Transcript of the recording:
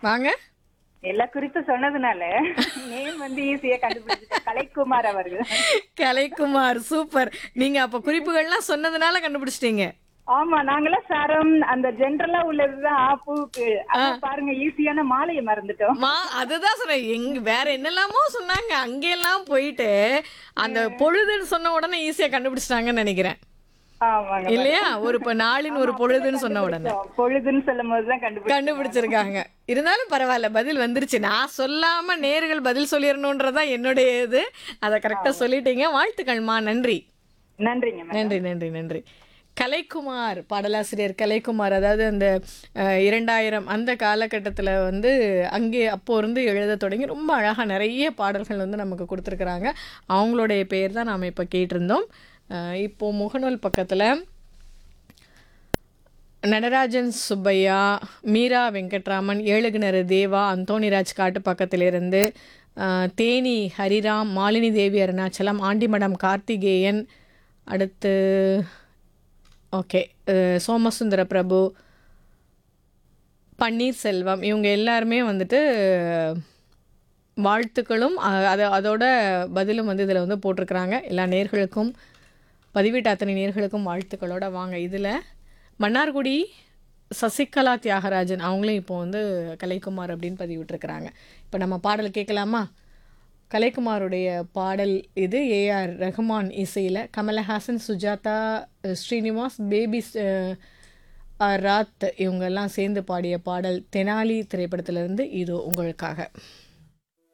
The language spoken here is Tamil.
வாங்க எல்லா குறிப்பு சொன்னதுனால நேம் வந்து ஈஸியா கண்டுபிடிச்சிட்டேன் கலைக்குமார் அவர்கள் கலைக்குமார் சூப்பர் நீங்க அப்ப குறிப்புகள்லாம் சொன்னதுனால கண்டுபிடிச்சிட்டீங்க ஆமா நாங்கெல்லாம் சரம் அந்த ஜென்ரலா உள்ளதுதான் பூக்கு ஆனா பாருங்க ஈஸியான மாலையை மறந்துட்டோம் மா அதுதான் சொன்னேன் எங்க வேற என்னெல்லாமோ சொன்னாங்க அங்கெல்லாம் போயிட்டு அந்த பொழுதுன்னு சொன்ன உடனே ஈஸியா கண்டுபிடிச்சிட்டாங்கன்னு நினைக்கிறேன் ஆமாங்க இல்லையா ஒரு இப்ப நாளின் ஒரு பொழுதுன்னு சொன்ன உடனே பொழுதுன்னு சொல்லும் போதுதான் கண்டுபிடிச்சோம் கண்டுபிடிச்சிருக்காங்க இருந்தாலும் பரவாயில்ல பதில் வந்துருச்சு நான் சொல்லாம நேர்கள் பதில் சொல்லிடணுன்றதான் என்னுடைய இது அதை கரெக்டா சொல்லிட்டீங்க வாழ்த்துக்கள்மா நன்றி நன்றிங்க மேம் நன்றி நன்றி நன்றி கலைக்குமார் பாடலாசிரியர் கலைக்குமார் அதாவது அந்த அஹ், இரண்டாயிரம் அந்த காலகட்டத்தில் வந்து அங்கே அப்போ இருந்து எழுத தொடங்கி ரொம்ப அழகாக நிறைய பாடல்கள் வந்து நமக்கு கொடுத்துருக்குறாங்க அவங்களுடைய பேர் தான் நாம் இப்போ கேட்டிருந்தோம் அஹ், இப்போ முகநூல் பக்கத்தில் நடராஜன் சுப்பையா மீரா வெங்கட்ராமன் ஏழுகிணறு தேவா அந்தோணிராஜ் காட்டு பக்கத்திலிருந்து அஹ், தேனி ஹரிராம் மாலினி தேவி அருணாச்சலம் ஆண்டிமடம் கார்த்திகேயன் அடுத்து ஓகே அஹ், சோமசுந்தர பிரபு பன்னீர்செல்வம் இவங்க எல்லாருமே வந்துட்டு வாழ்த்துக்களும் அ- அது அதோட பதிலும் வந்து இதில் வந்து போட்டிருக்கிறாங்க எல்லா நேர்களுக்கும் பதிவிட்ட அத்தனை நேர்களுக்கும் வாழ்த்துக்களோட வாங்க இதில் மன்னார்குடி சசிகலா தியாகராஜன் அவங்களும் இப்போ வந்து கலைக்குமார் அப்படின்னு பதிவிட்டிருக்கிறாங்க இப்போ நம்ம பாடல் கேட்கலாமா கலைக்குமாருடைய பாடல் இது ஏஆர் ரஹ்மான் இசையில் கமலஹாசன் சுஜாதா ஸ்ரீனிவாஸ் பேபி ராத் இவங்கெல்லாம் சேர்ந்து பாடிய பாடல் தெனாலி திரைப்படத்திலிருந்து இது உங்களுக்காக